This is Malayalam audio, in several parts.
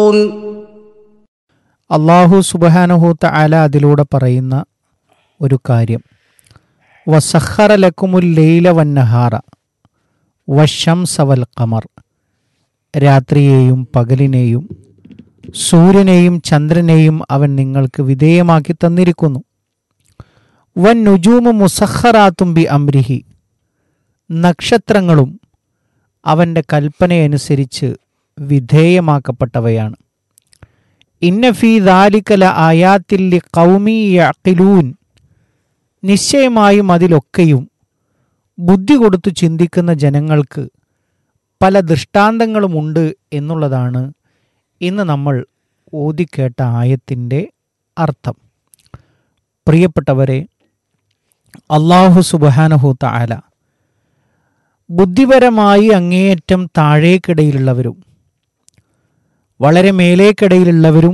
يعملون അള്ളാഹു സുബഹാനഹൂത്ത അല അതിലൂടെ പറയുന്ന ഒരു കാര്യം വസഖറ ലക്കുമുൽ ലൈല വന്നഹാറ വശംസ വൽ ഖമർ രാത്രിയെയും പകലിനെയും സൂര്യനെയും ചന്ദ്രനെയും അവൻ നിങ്ങൾക്ക് വിധേയമാക്കി തന്നിരിക്കുന്നു വൻ നുജൂമു മുസഖറാത്തും ബി അംരിഹി നക്ഷത്രങ്ങളും അവൻ്റെ കൽപ്പനയനുസരിച്ച് വിധേയമാക്കപ്പെട്ടവയാണ് ഇന്നഫി ദാലിക്കല ആയാത്തില്ലി കൗമി യഖിലൂൻ നിശ്ചയമായും അതിലൊക്കെയും ബുദ്ധി കൊടുത്തു ചിന്തിക്കുന്ന ജനങ്ങൾക്ക് പല ദൃഷ്ടാന്തങ്ങളുമുണ്ട് എന്നുള്ളതാണ് ഇന്ന് നമ്മൾ ഓതിക്കേട്ട ആയത്തിൻ്റെ അർത്ഥം പ്രിയപ്പെട്ടവരെ അള്ളാഹു സുബാനഹൂത്ത ആല ബുദ്ധിപരമായി അങ്ങേയറ്റം താഴേക്കിടയിലുള്ളവരും വളരെ മേലേക്കിടയിലുള്ളവരും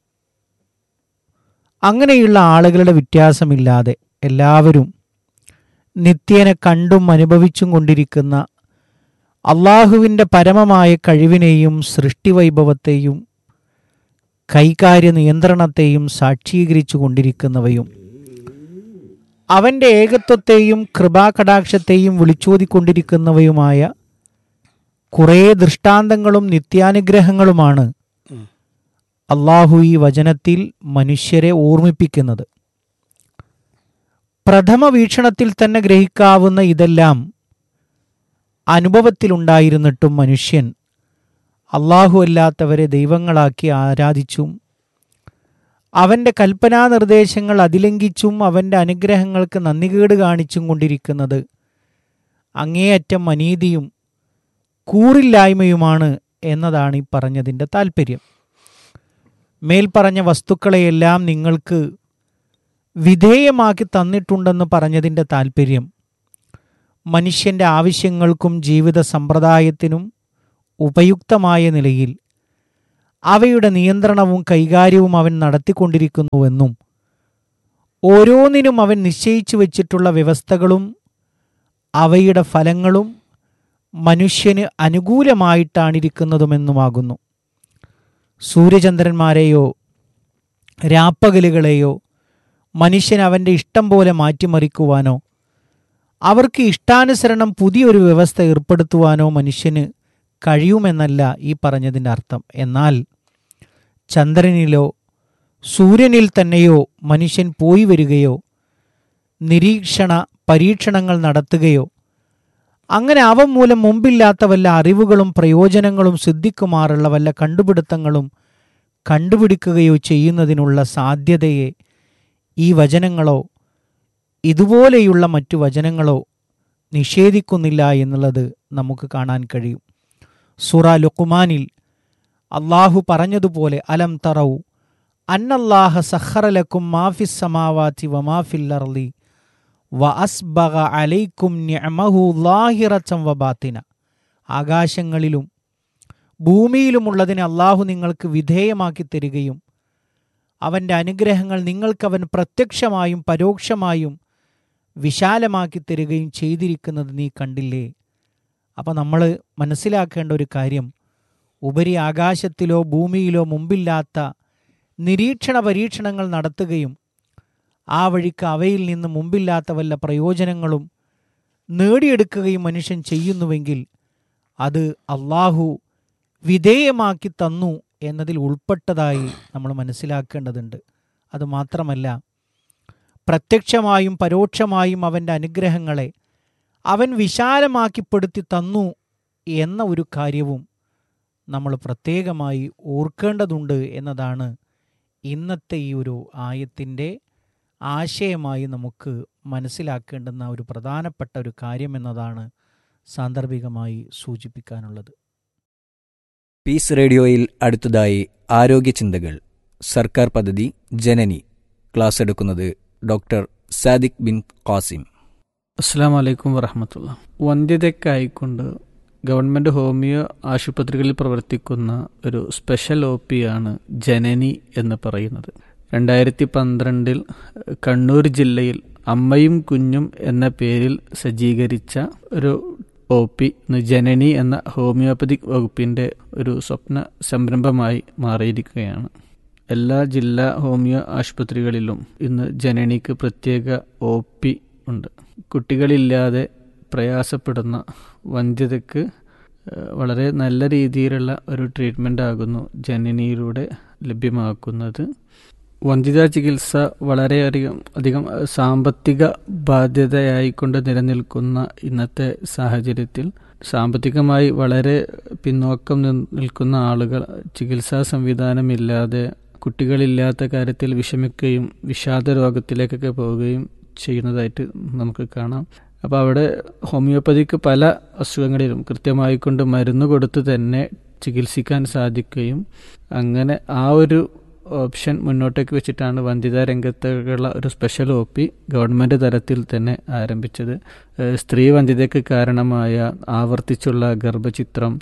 അങ്ങനെയുള്ള ആളുകളുടെ വ്യത്യാസമില്ലാതെ എല്ലാവരും നിത്യേന കണ്ടും അനുഭവിച്ചും കൊണ്ടിരിക്കുന്ന അള്ളാഹുവിൻ്റെ പരമമായ കഴിവിനെയും സൃഷ്ടിവൈഭവത്തെയും കൈകാര്യ നിയന്ത്രണത്തെയും സാക്ഷീകരിച്ചു കൊണ്ടിരിക്കുന്നവയും അവൻ്റെ ഏകത്വത്തെയും കൃപാകടാക്ഷത്തെയും വിളിച്ചോതിക്കൊണ്ടിരിക്കുന്നവയുമായ കുറേ ദൃഷ്ടാന്തങ്ങളും നിത്യാനുഗ്രഹങ്ങളുമാണ് അള്ളാഹു ഈ വചനത്തിൽ മനുഷ്യരെ ഓർമ്മിപ്പിക്കുന്നത് പ്രഥമ വീക്ഷണത്തിൽ തന്നെ ഗ്രഹിക്കാവുന്ന ഇതെല്ലാം അനുഭവത്തിലുണ്ടായിരുന്നിട്ടും മനുഷ്യൻ അള്ളാഹു അല്ലാത്തവരെ ദൈവങ്ങളാക്കി ആരാധിച്ചും അവൻ്റെ കൽപ്പനാ നിർദ്ദേശങ്ങൾ അതിലംഘിച്ചും അവൻ്റെ അനുഗ്രഹങ്ങൾക്ക് നന്ദികേട് കാണിച്ചും കൊണ്ടിരിക്കുന്നത് അങ്ങേയറ്റം അനീതിയും കൂറില്ലായ്മയുമാണ് എന്നതാണ് ഈ പറഞ്ഞതിൻ്റെ താല്പര്യം മേൽപ്പറഞ്ഞ വസ്തുക്കളെയെല്ലാം നിങ്ങൾക്ക് വിധേയമാക്കി തന്നിട്ടുണ്ടെന്ന് പറഞ്ഞതിൻ്റെ താല്പര്യം മനുഷ്യൻ്റെ ആവശ്യങ്ങൾക്കും ജീവിത സമ്പ്രദായത്തിനും ഉപയുക്തമായ നിലയിൽ അവയുടെ നിയന്ത്രണവും കൈകാര്യവും അവൻ നടത്തിക്കൊണ്ടിരിക്കുന്നുവെന്നും ഓരോന്നിനും അവൻ നിശ്ചയിച്ചു വച്ചിട്ടുള്ള വ്യവസ്ഥകളും അവയുടെ ഫലങ്ങളും മനുഷ്യന് അനുകൂലമായിട്ടാണിരിക്കുന്നതുമെന്നുമാകുന്നു സൂര്യചന്ദ്രന്മാരെയോ രാപ്പകലുകളെയോ മനുഷ്യൻ അവൻ്റെ ഇഷ്ടം പോലെ മാറ്റിമറിക്കുവാനോ അവർക്ക് ഇഷ്ടാനുസരണം പുതിയൊരു വ്യവസ്ഥ ഏർപ്പെടുത്തുവാനോ മനുഷ്യന് കഴിയുമെന്നല്ല ഈ പറഞ്ഞതിൻ്റെ അർത്ഥം എന്നാൽ ചന്ദ്രനിലോ സൂര്യനിൽ തന്നെയോ മനുഷ്യൻ പോയി വരികയോ നിരീക്ഷണ പരീക്ഷണങ്ങൾ നടത്തുകയോ അങ്ങനെ അവ മൂലം മുമ്പില്ലാത്ത വല്ല അറിവുകളും പ്രയോജനങ്ങളും സിദ്ധിക്കുമാറുള്ള വല്ല കണ്ടുപിടുത്തങ്ങളും കണ്ടുപിടിക്കുകയോ ചെയ്യുന്നതിനുള്ള സാധ്യതയെ ഈ വചനങ്ങളോ ഇതുപോലെയുള്ള മറ്റു വചനങ്ങളോ നിഷേധിക്കുന്നില്ല എന്നുള്ളത് നമുക്ക് കാണാൻ കഴിയും സുറ ലുക്കുമാനിൽ അള്ളാഹു പറഞ്ഞതുപോലെ അലം തറവു അന്നല്ലാഹ സഹറലക്കും മാഫിസ് സമാവാത്തി വമാഫിൽ അർലി വ അസ്ബഗ അലൈക്കും നിഅമഹു ലാഹിറച്ചം വബാത്തിന ആകാശങ്ങളിലും ഭൂമിയിലുമുള്ളതിനെ അള്ളാഹു നിങ്ങൾക്ക് വിധേയമാക്കി തരികയും അവൻ്റെ അനുഗ്രഹങ്ങൾ നിങ്ങൾക്കവൻ പ്രത്യക്ഷമായും പരോക്ഷമായും വിശാലമാക്കി തരികയും ചെയ്തിരിക്കുന്നത് നീ കണ്ടില്ലേ അപ്പോൾ നമ്മൾ മനസ്സിലാക്കേണ്ട ഒരു കാര്യം ഉപരി ആകാശത്തിലോ ഭൂമിയിലോ മുമ്പില്ലാത്ത നിരീക്ഷണ പരീക്ഷണങ്ങൾ നടത്തുകയും ആ വഴിക്ക് അവയിൽ നിന്ന് മുമ്പില്ലാത്ത വല്ല പ്രയോജനങ്ങളും നേടിയെടുക്കുകയും മനുഷ്യൻ ചെയ്യുന്നുവെങ്കിൽ അത് അള്ളാഹു വിധേയമാക്കി തന്നു എന്നതിൽ ഉൾപ്പെട്ടതായി നമ്മൾ മനസ്സിലാക്കേണ്ടതുണ്ട് അതുമാത്രമല്ല പ്രത്യക്ഷമായും പരോക്ഷമായും അവൻ്റെ അനുഗ്രഹങ്ങളെ അവൻ വിശാലമാക്കിപ്പെടുത്തി തന്നു എന്ന ഒരു കാര്യവും നമ്മൾ പ്രത്യേകമായി ഓർക്കേണ്ടതുണ്ട് എന്നതാണ് ഇന്നത്തെ ഈ ഒരു ആയത്തിൻ്റെ ആശയമായി നമുക്ക് മനസ്സിലാക്കേണ്ടുന്ന ഒരു പ്രധാനപ്പെട്ട ഒരു കാര്യമെന്നതാണ് സാന്ദർഭികമായി സൂചിപ്പിക്കാനുള്ളത് പീസ് റേഡിയോയിൽ അടുത്തതായി ആരോഗ്യ ചിന്തകൾ സർക്കാർ പദ്ധതി ജനനി ക്ലാസ് എടുക്കുന്നത് ഡോക്ടർ സാദിഖ് ബിൻ ഖാസിം അസ്സാം വലൈക്കും വറഹമത്തുള്ള വന്ധ്യതയ്ക്കായിക്കൊണ്ട് ഗവൺമെൻറ് ഹോമിയോ ആശുപത്രികളിൽ പ്രവർത്തിക്കുന്ന ഒരു സ്പെഷ്യൽ ഒ പി ആണ് ജനനി എന്ന് പറയുന്നത് രണ്ടായിരത്തി പന്ത്രണ്ടിൽ കണ്ണൂർ ജില്ലയിൽ അമ്മയും കുഞ്ഞും എന്ന പേരിൽ സജ്ജീകരിച്ച ഒരു ഒ പി ഇന്ന് ജനനി എന്ന ഹോമിയോപ്പതിക് വകുപ്പിൻ്റെ ഒരു സ്വപ്ന സംരംഭമായി മാറിയിരിക്കുകയാണ് എല്ലാ ജില്ലാ ഹോമിയോ ആശുപത്രികളിലും ഇന്ന് ജനനിക്ക് പ്രത്യേക ഒ പി ഉണ്ട് കുട്ടികളില്ലാതെ പ്രയാസപ്പെടുന്ന വന്ധ്യതയ്ക്ക് ഏഹ്, വളരെ നല്ല രീതിയിലുള്ള ഒരു ട്രീറ്റ്മെൻ്റ് ആകുന്നു ജനനിയിലൂടെ ലഭ്യമാക്കുന്നത് വന്ധ്യതാ ചികിത്സ വളരെയധികം അധികം ഏഹ്, സാമ്പത്തിക ബാധ്യതയായിക്കൊണ്ട് നിലനിൽക്കുന്ന ഇന്നത്തെ സാഹചര്യത്തിൽ സാമ്പത്തികമായി വളരെ പിന്നോക്കം നി- നിൽക്കുന്ന ആളുകൾ ചികിത്സാ സംവിധാനമില്ലാതെ കുട്ടികളില്ലാത്ത കാര്യത്തിൽ വിഷമിക്കുകയും വിഷാദ രോഗത്തിലേക്കൊക്കെ പോവുകയും ചെയ്യുന്നതായിട്ട് നമുക്ക് കാണാം അപ്പോൾ അവിടെ ഹോമിയോപ്പതിക്ക് പല അസുഖങ്ങളിലും കൃത്യമായി കൊണ്ട് മരുന്ന് കൊടുത്ത് തന്നെ ചികിത്സിക്കാൻ സാധിക്കുകയും അങ്ങനെ ആ ഒരു ഓപ്ഷൻ മുന്നോട്ടേക്ക് വെച്ചിട്ടാണ് വന്ധ്യതാ രംഗത്തേക്കുള്ള ഒരു സ്പെഷ്യൽ ഒ പി ഗവൺമെൻറ് തലത്തിൽ തന്നെ ആരംഭിച്ചത് ഏഹ് സ്ത്രീ വന്ധ്യതയ്ക്ക് കാരണമായ ആവർത്തിച്ചുള്ള ഗർഭചിത്രം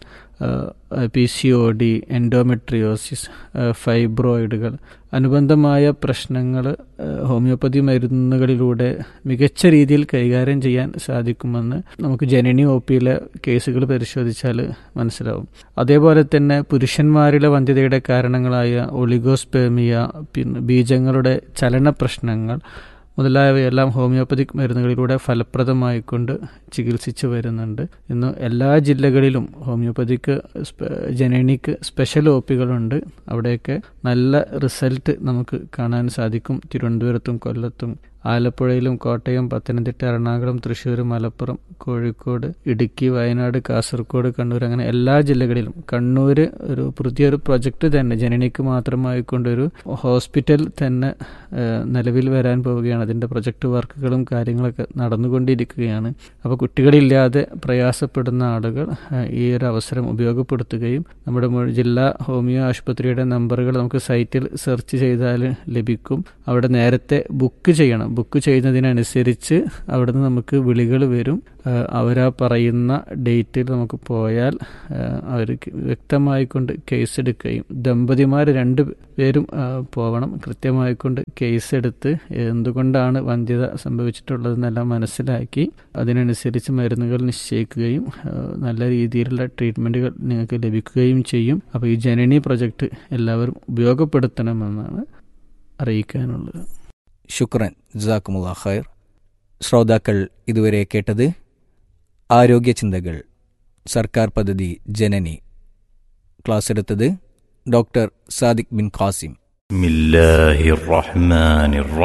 P C O D endometriosis ഫൈബ്രോയിഡുകൾ അനുബന്ധമായ പ്രശ്നങ്ങൾ ഹോമിയോപ്പതി മരുന്നുകളിലൂടെ മികച്ച രീതിയിൽ കൈകാര്യം ചെയ്യാൻ സാധിക്കുമെന്ന് നമുക്ക് ജനനി ഒ പിയിലെ കേസുകൾ പരിശോധിച്ചാൽ മനസ്സിലാവും അതേപോലെ തന്നെ പുരുഷന്മാരിലെ വന്ധ്യതയുടെ കാരണങ്ങളായ ഒളിഗോസ്പേമിയ പിന്നെ ബീജങ്ങളുടെ ചലന പ്രശ്നങ്ങൾ മുതലായവയെല്ലാം ഹോമിയോപ്പതിക് മരുന്നുകളിലൂടെ ഫലപ്രദമായിക്കൊണ്ട് ചികിത്സിച്ചു വരുന്നുണ്ട് ഇന്ന് എല്ലാ ജില്ലകളിലും ഹോമിയോപ്പതിക്ക് സ്പെ- ജനനിക്ക് സ്പെഷ്യൽ ഒ പികളുണ്ട് അവിടെയൊക്കെ നല്ല റിസൾട്ട് നമുക്ക് കാണാൻ സാധിക്കും തിരുവനന്തപുരത്തും കൊല്ലത്തും ആലപ്പുഴയിലും കോട്ടയം പത്തനംതിട്ട എറണാകുളം തൃശ്ശൂർ മലപ്പുറം കോഴിക്കോട് ഇടുക്കി വയനാട് കാസർഗോഡ് കണ്ണൂർ അങ്ങനെ എല്ലാ ജില്ലകളിലും കണ്ണൂർ ഒരു പുതിയൊരു പ്രൊജക്റ്റ് തന്നെ ജനനിക്ക് മാത്രമായിക്കൊണ്ടൊരു ഹോസ്പിറ്റൽ തന്നെ ഏഹ്, നിലവിൽ വരാൻ പോവുകയാണ് അതിൻ്റെ പ്രൊജക്റ്റ് വർക്കുകളും കാര്യങ്ങളൊക്കെ നടന്നുകൊണ്ടിരിക്കുകയാണ് അപ്പോൾ കുട്ടികളില്ലാതെ പ്രയാസപ്പെടുന്ന ആളുകൾ ഏഹ്, ഈ ഒരു അവസരം ഉപയോഗപ്പെടുത്തുകയും നമ്മുടെ മുഴു- ജില്ലാ ഹോമിയോ ആശുപത്രിയുടെ നമ്പറുകൾ നമുക്ക് സൈറ്റിൽ സെർച്ച് ചെയ്താൽ ലഭിക്കും അവിടെ നേരത്തെ ബുക്ക് ചെയ്യണം ബുക്ക് ചെയ്യുന്നതിനനുസരിച്ച് അവിടുന്ന് നമുക്ക് വിളികൾ വരും ഏഹ്, അവരാ പറയുന്ന ഡേറ്റിൽ നമുക്ക് പോയാൽ അവർക്ക് വ്യക്തമായിക്കൊണ്ട് കേസ് എടുക്കുകയും ദമ്പതിമാർ രണ്ട് പേരും ഏഹ്, പോവണം കൃത്യമായിക്കൊണ്ട് കേസ് എടുത്ത് എന്തുകൊണ്ടാണ് വന്ധ്യത സംഭവിച്ചിട്ടുള്ളതെന്നെല്ലാം മനസ്സിലാക്കി അതിനനുസരിച്ച് മരുന്നുകൾ നിശ്ചയിക്കുകയും ഏഹ്, നല്ല രീതിയിലുള്ള ട്രീറ്റ്മെൻറ്റുകൾ നിങ്ങൾക്ക് ലഭിക്കുകയും ചെയ്യും അപ്പോൾ ഈ ജനനി പ്രൊജക്റ്റ് എല്ലാവരും ഉപയോഗപ്പെടുത്തണമെന്നാണ് അറിയിക്കാനുള്ളത് ശുക്രൻ ജസാക്കുമുള്ള ഖൈർ ശ്രോതാക്കൾ ഇതുവരെ കേട്ടത് ആരോഗ്യ ചിന്തകൾ സർക്കാർ പദ്ധതി ജനനി ക്ലാസ് എടുത്തത് ഡോക്ടർ സാദിഖ് ബിൻ ഖാസിം بسم الله الرحمن الرحيم